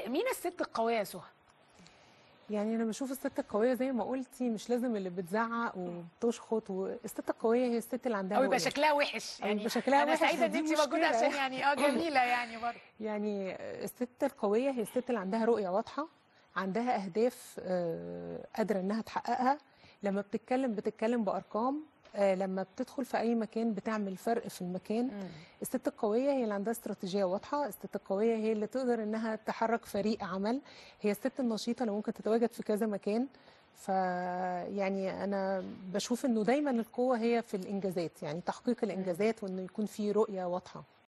مين الست القويه يا سهى يعني انا بشوف الست القويه زي ما قلتي مش لازم اللي بتزعق وبتشخط والست القويه هي الست اللي عندها او يبقى رؤية. شكلها وحش أو يعني يبقى شكلها انا وحش، سعيده ان دي انت موجوده مشكلة. عشان يعني اه جميله يعني برضه يعني الست القويه هي الست اللي عندها رؤيه واضحه عندها اهداف آه، قادره انها تحققها لما بتتكلم بتتكلم بارقام آه، لما بتدخل في اي مكان بتعمل فرق في المكان الست القوية هي اللي عندها استراتيجية واضحة الست القوية هي اللي تقدر انها تحرك فريق عمل هي الست النشيطة اللي ممكن تتواجد في كذا مكان ف يعني انا بشوف انه دايما القوة هي في الانجازات يعني تحقيق الانجازات وانه يكون في رؤية واضحة